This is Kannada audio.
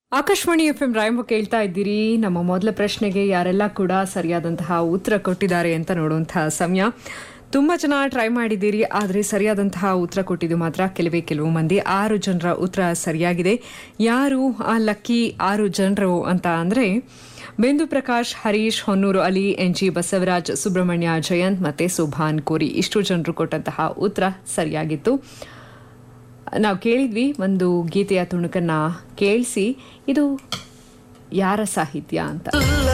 ಆಕಾಶವಾಣಿ ಎಫ್ ಎಂ ರಾಯಂಬ ಕೇಳ್ತಾ ಇದ್ದೀರಿ ನಮ್ಮ ಮೊದಲ ಪ್ರಶ್ನೆಗೆ ಯಾರೆಲ್ಲ ಕೂಡ ಸರಿಯಾದಂತಹ ಉತ್ತರ ಕೊಟ್ಟಿದ್ದಾರೆ ಅಂತ ನೋಡುವಂತಹ ಸಮಯ ತುಂಬಾ ಜನ ಟ್ರೈ ಮಾಡಿದ್ದೀರಿ ಆದರೆ ಸರಿಯಾದಂತಹ ಉತ್ತರ ಕೊಟ್ಟಿದ್ದು ಮಾತ್ರ ಕೆಲವೇ ಕೆಲವು ಮಂದಿ ಆರು ಜನರ ಉತ್ತರ ಸರಿಯಾಗಿದೆ ಯಾರು ಆ ಲಕ್ಕಿ ಆರು ಜನರು ಅಂತ ಅಂದ್ರೆ ಬಿಂದು ಪ್ರಕಾಶ್ ಹರೀಶ್ ಹೊನ್ನೂರು ಅಲಿ ಎನ್ ಜಿ ಬಸವರಾಜ್ ಸುಬ್ರಹ್ಮಣ್ಯ ಜಯಂತ್ ಮತ್ತೆ ಸುಭಾನ್ ಕೋರಿ ಇಷ್ಟು ಜನರು ಕೊಟ್ಟಂತಹ ಉತ್ತರ ಸರಿಯಾಗಿತ್ತು ನಾವು ಕೇಳಿದ್ವಿ ಒಂದು ಗೀತೆಯ ತುಣುಕನ್ನ ಕೇಳಿಸಿ ಇದು ಯಾರ ಸಾಹಿತ್ಯ ಅಂತ